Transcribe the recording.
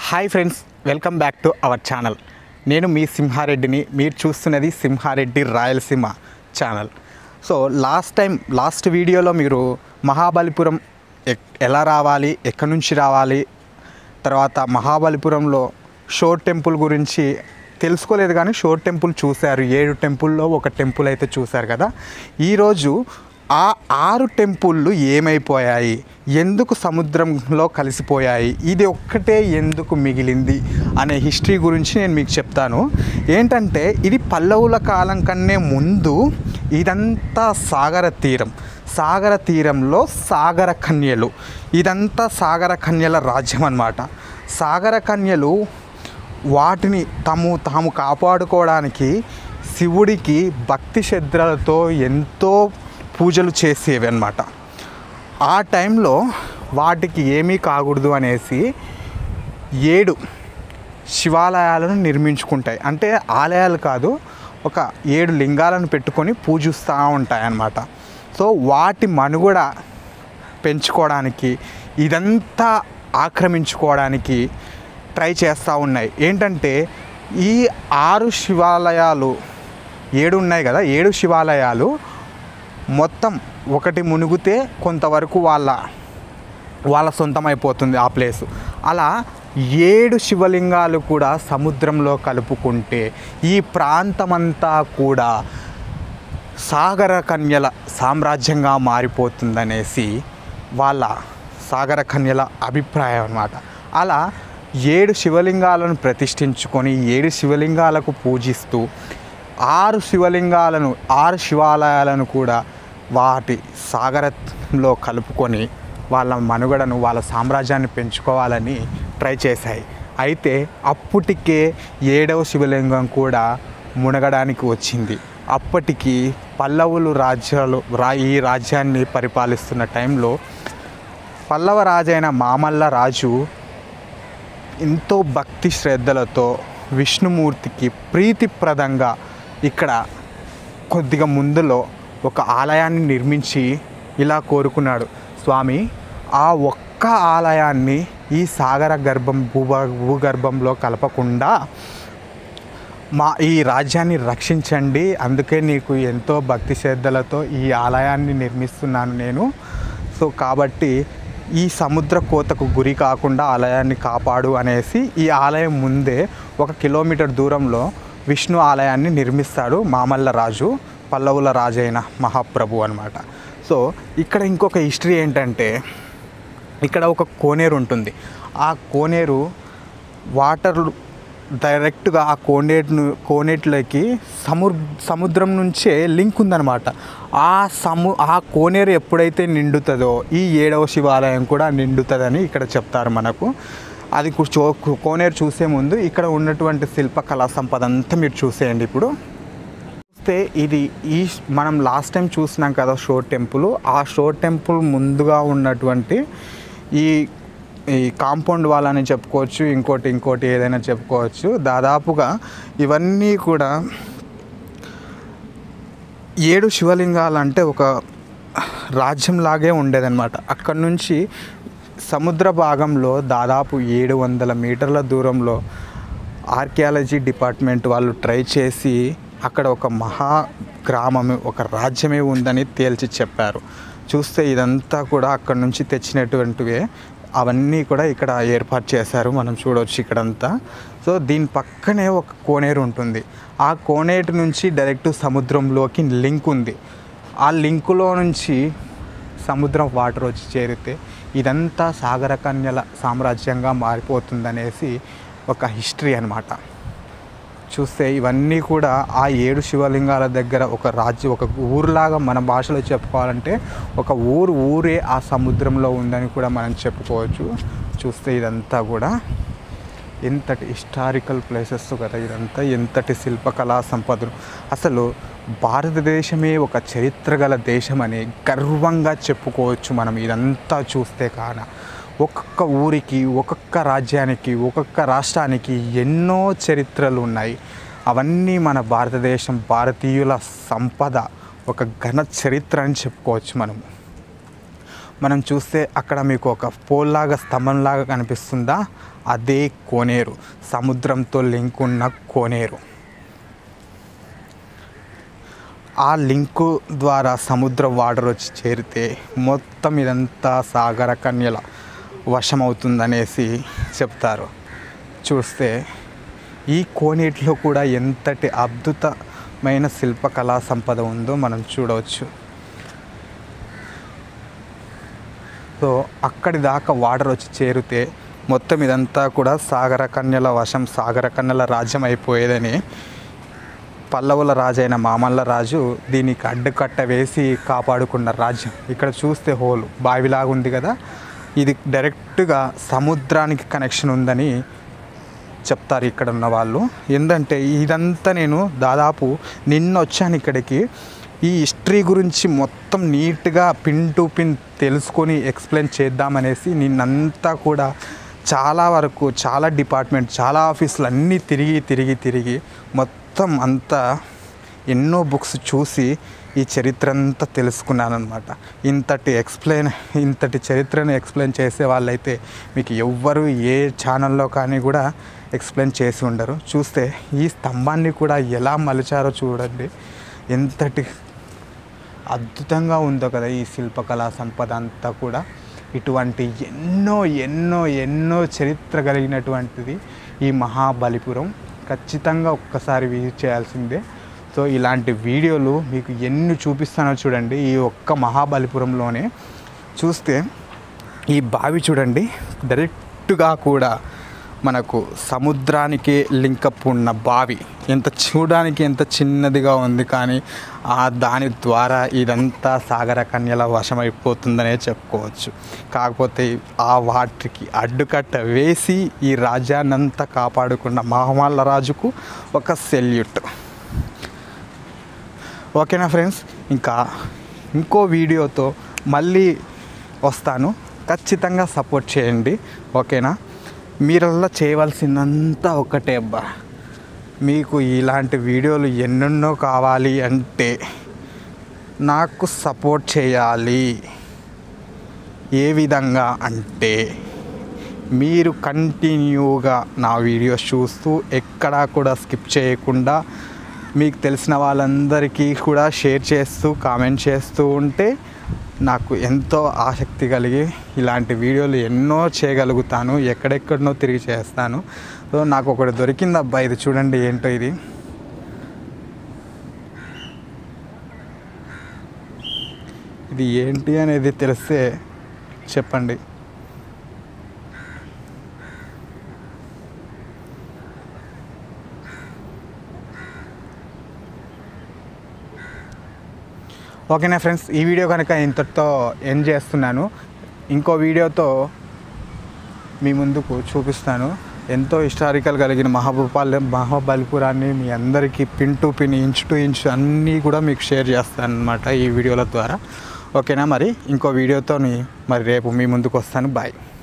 hi friends welcome back to our channel నేను మీ సింహారెడ్డిని మీరు చూస్తున్నది Simhareddy Rayalaseema channel so last time last వీడియోలో మీరు మహాబలిపురం ఎక్- ఎలా రావాలి ఎక్కడి నుంచి రావాలి తర్వాత మహాబలిపురంలో షోర్ టెంపుల్ గురించి తెలుసుకోలేదు కానీ షోర్ టెంపుల్ చూశారు ఏడు టెంపుల్లో ఒక టెంపుల్ అయితే చూశారు కదా ఈరోజు ఆ ఆరు టెంపుళ్ళు ఏమైపోయాయి ఎందుకు సముద్రంలో కలిసిపోయాయి ఇది ఒక్కటే ఎందుకు మిగిలింది అనే హిస్టరీ గురించి నేను మీకు చెప్తాను ఏంటంటే ఇది పల్లవుల కాలం కన్నే ముందు ఇదంతా సాగర తీరం సాగర తీరంలో సాగర కన్యలు ఇదంతా సాగర కన్యల రాజ్యం అన్నమాట సాగర కన్యలు వాటిని తాము తాము కాపాడుకోవడానికి శివుడికి భక్తి శ్రద్ధలతో ఎంతో పూజలు చేసేవి అన్నమాట ఆ టైంలో వాటికి ఏమీ కాకూడదు అనేసి ఏడు శివాలయాలను నిర్మించుకుంటాయి అంటే ఆలయాలు కాదు ఒక ఏడు లింగాలను పెట్టుకొని పూజిస్తూ ఉంటాయి అన్నమాట సో వాటి మనుగడ పెంచుకోవడానికి ఇదంతా ఆక్రమించుకోవడానికి ట్రై చేస్తూ ఉన్నాయి ఏంటంటే ఈ ఆరు శివాలయాలు ఏడు ఉన్నాయి కదా ఏడు శివాలయాలు మొత్తం ఒకటి మునిగితే కొంతవరకు వాళ్ళ వాళ్ళ సొంతం అయిపోతుంది ఆ ప్లేస్ అలా ఏడు శివలింగాలు కూడా సముద్రంలో కలుపుకుంటే ఈ ప్రాంతమంతా కూడా సాగర కన్యల సామ్రాజ్యంగా మారిపోతుందనేసి వాళ్ళ సాగర కన్యల అభిప్రాయం అన్నమాట అలా ఏడు శివలింగాలను ప్రతిష్ఠించుకొని ఏడు శివలింగాలకు పూజిస్తూ ఆరు శివలింగాలను ఆరు శివాలయాలను కూడా వాటి సాగరంలో కలుపుకొని వాళ్ళ మనుగడను వాళ్ళ సామ్రాజ్యాన్ని పెంచుకోవాలని ట్రై చేశాయి అయితే అప్పటికే ఏడవ శివలింగం కూడా మునగడానికి వచ్చింది అప్పటికి పల్లవులు రాజ్యాలు రా ఈ రాజ్యాన్ని పరిపాలిస్తున్న టైంలో పల్లవ రాజైన మామల్ల రాజు ఎంతో భక్తి శ్రద్ధలతో విష్ణుమూర్తికి ప్రీతిప్రదంగా ఇక్కడ కొద్దిగా ముందులో ఒక ఆలయాన్ని నిర్మించి ఇలా కోరుకున్నాడు స్వామి ఆ ఒక్క ఆలయాన్ని ఈ సాగర గర్భం భూభా భూగర్భంలో కలపకుండా మా ఈ రాజ్యాన్ని రక్షించండి అందుకే నీకు ఎంతో భక్తి శ్రద్ధలతో ఈ ఆలయాన్ని నిర్మిస్తున్నాను నేను సో కాబట్టి ఈ సముద్ర కోతకు గురి కాకుండా ఆలయాన్ని కాపాడు అనేసి ఈ ఆలయం ముందే ఒక కిలోమీటర్ దూరంలో విష్ణు ఆలయాన్ని నిర్మిస్తాడు మామల్ల రాజు పల్లవుల రాజైన మహాప్రభు అనమాట సో ఇక్కడ ఇంకొక హిస్టరీ ఏంటంటే ఇక్కడ ఒక కోనేరు ఉంటుంది ఆ కోనేరు వాటర్ డైరెక్ట్గా ఆ కోనేరును కోనేటిలోకి సము సముద్రం నుంచే లింక్ ఉందన్నమాట ఆ సము ఆ కోనేరు ఎప్పుడైతే నిండుతుందో ఈ ఏడవ శివాలయం కూడా నిండుతుందని ఇక్కడ చెప్తారు మనకు అది కు- చో కోనేరు చూసే ముందు ఇక్కడ ఉన్నటువంటి శిల్పకళా సంపద అంతా మీరు చూసేయండి ఇప్పుడు చూస్తే ఇది ఈ మనం లాస్ట్ టైం చూసినాం కదా షోర్ టెంపుల్ ఆ షోర్ టెంపుల్ ముందుగా ఉన్నటువంటి ఈ ఈ కాంపౌండ్ వాల్ అని చెప్పుకోవచ్చు ఇంకోటి ఇంకోటి ఏదైనా చెప్పుకోవచ్చు దాదాపుగా ఇవన్నీ కూడా ఏడు శివలింగాలు అంటే ఒక రాజ్యంలాగే ఉండేదన్నమాట అక్కడ నుంచి సముద్ర భాగంలో దాదాపు ఏడు వందల మీటర్ల దూరంలో ఆర్కియాలజీ డిపార్ట్మెంట్ వాళ్ళు ట్రై చేసి అక్కడ ఒక మహా గ్రామమే ఒక రాజ్యమే ఉందని తేల్చి చెప్పారు చూస్తే ఇదంతా కూడా అక్కడ నుంచి తెచ్చినటువంటివే అవన్నీ కూడా ఇక్కడ ఏర్పాటు చేశారు మనం చూడవచ్చు ఇక్కడంతా సో దీని పక్కనే ఒక కోనేరు ఉంటుంది ఆ కోనేరు నుంచి డైరెక్ట్ సముద్రంలోకి లింక్ ఉంది ఆ లింకులో నుంచి సముద్రం వాటర్ వచ్చి చేరితే ఇదంతా సాగర కన్యల సామ్రాజ్యంగా మారిపోతుందనేసి ఒక హిస్టరీ అన్నమాట చూస్తే ఇవన్నీ కూడా ఆ ఏడు శివలింగాల దగ్గర ఒక రాజ్యం ఒక ఊరులాగా మన భాషలో చెప్పుకోవాలంటే ఒక ఊరు ఊరే ఆ సముద్రంలో ఉందని కూడా మనం చెప్పుకోవచ్చు చూస్తే ఇదంతా కూడా ఎంతటి హిస్టారికల్ ప్లేసెస్ కదా ఇదంతా ఎంతటి శిల్పకళా సంపదలు అసలు భారతదేశమే ఒక చరిత్ర గల దేశమని గర్వంగా చెప్పుకోవచ్చు మనం ఇదంతా చూస్తే కాన ఒక్కొక్క ఊరికి ఒక్కొక్క రాజ్యానికి ఒక్కొక్క రాష్ట్రానికి ఎన్నో చరిత్రలు ఉన్నాయి అవన్నీ మన భారతదేశం భారతీయుల సంపద ఒక ఘన చరిత్ర అని చెప్పుకోవచ్చు మనము మనం చూస్తే అక్కడ మీకు ఒక పోల్లాగా స్తంభంలాగా కనిపిస్తుందా అదే కోనేరు సముద్రంతో లింక్ ఉన్న కోనేరు ఆ లింకు ద్వారా సముద్ర వాటర్ వచ్చి చేరితే మొత్తం ఇదంతా సాగర కన్యల వశమవుతుందనేసి చెప్తారు చూస్తే ఈ కోనేటిలో కూడా ఎంతటి అద్భుతమైన శిల్పకళా సంపద ఉందో మనం చూడవచ్చు సో అక్కడి దాకా వాటర్ వచ్చి చేరితే మొత్తం ఇదంతా కూడా సాగర కన్యల వశం సాగర కన్యల రాజ్యం అయిపోయేదని పల్లవుల రాజు అయిన మామల్ల రాజు దీనికి అడ్డుకట్ట వేసి కాపాడుకున్న రాజ్యం ఇక్కడ చూస్తే హోల్ బావిలాగా ఉంది కదా ఇది డైరెక్ట్గా సముద్రానికి కనెక్షన్ ఉందని చెప్తారు ఇక్కడ ఉన్న వాళ్ళు ఏంటంటే ఇదంతా నేను దాదాపు నిన్న వచ్చాను ఇక్కడికి ఈ హిస్టరీ గురించి మొత్తం నీట్గా పిన్ టు పిన్ తెలుసుకొని ఎక్స్ప్లెయిన్ చేద్దామనేసి నిన్నంతా కూడా చాలా వరకు చాలా డిపార్ట్మెంట్ చాలా ఆఫీసులు అన్నీ తిరిగి తిరిగి తిరిగి మొత్తం అంతా ఎన్నో బుక్స్ చూసి ఈ చరిత్ర అంతా తెలుసుకున్నాను అనమాట ఇంతటి ఎక్స్ప్లెయిన్ ఇంతటి చరిత్రను ఎక్స్ప్లెయిన్ చేసే వాళ్ళైతే మీకు ఎవ్వరు ఏ ఛానల్లో కానీ కూడా ఎక్స్ప్లెయిన్ చేసి ఉండరు చూస్తే ఈ స్తంభాన్ని కూడా ఎలా మలిచారో చూడండి ఎంతటి అద్భుతంగా ఉందో కదా ఈ శిల్పకళా సంపద అంతా కూడా ఇటువంటి ఎన్నో ఎన్నో ఎన్నో చరిత్ర కలిగినటువంటిది ఈ మహాబలిపురం ఖచ్చితంగా ఒక్కసారి విజిట్ చేయాల్సిందే సో ఇలాంటి వీడియోలు మీకు ఎన్ని చూపిస్తానో చూడండి ఈ ఒక్క మహాబలిపురంలోనే చూస్తే ఈ బావి చూడండి డైరెక్ట్గా కూడా మనకు సముద్రానికి లింకప్ ఉన్న బావి ఎంత చూడడానికి ఎంత చిన్నదిగా ఉంది కానీ ఆ దాని ద్వారా ఇదంతా సాగర కన్యల వశమైపోతుందనే చెప్పుకోవచ్చు కాకపోతే ఆ వాటికి అడ్డుకట్ట వేసి ఈ రాజ్యాన్నంతా కాపాడుకున్న మహమాల రాజుకు ఒక సెల్యూట్ ఓకేనా ఫ్రెండ్స్ ఇంకా ఇంకో వీడియోతో మళ్ళీ వస్తాను ఖచ్చితంగా సపోర్ట్ చేయండి ఓకేనా మీరల్లా చేయవలసిందంతా ఒకటే అబ్బా మీకు ఇలాంటి వీడియోలు ఎన్నెన్నో కావాలి అంటే నాకు సపోర్ట్ చేయాలి ఏ విధంగా అంటే మీరు కంటిన్యూగా నా వీడియోస్ చూస్తూ ఎక్కడా కూడా స్కిప్ చేయకుండా మీకు తెలిసిన వాళ్ళందరికీ కూడా షేర్ చేస్తూ కామెంట్ చేస్తూ ఉంటే నాకు ఎంతో ఆసక్తి కలిగి ఇలాంటి వీడియోలు ఎన్నో చేయగలుగుతాను ఎక్కడెక్కడనో తిరిగి చేస్తాను సో నాకు ఒకటి దొరికింది అబ్బా ఇది చూడండి ఏంటో ఇది ఇది ఏంటి అనేది తెలిస్తే చెప్పండి ఓకేనా ఫ్రెండ్స్ ఈ వీడియో కనుక ఇంతటితో ఎండ్ చేస్తున్నాను ఇంకో వీడియోతో మీ ముందుకు చూపిస్తాను ఎంతో హిస్టారికల్ కలిగిన మహాభూపాల మహాబలిపురాన్ని మీ అందరికీ pin to pin inch to inch అన్నీ కూడా మీకు షేర్ చేస్తాను అనమాట ఈ వీడియోల ద్వారా ఓకేనా మరి ఇంకో వీడియోతో మరి రేపు మీ ముందుకు వస్తాను బాయ్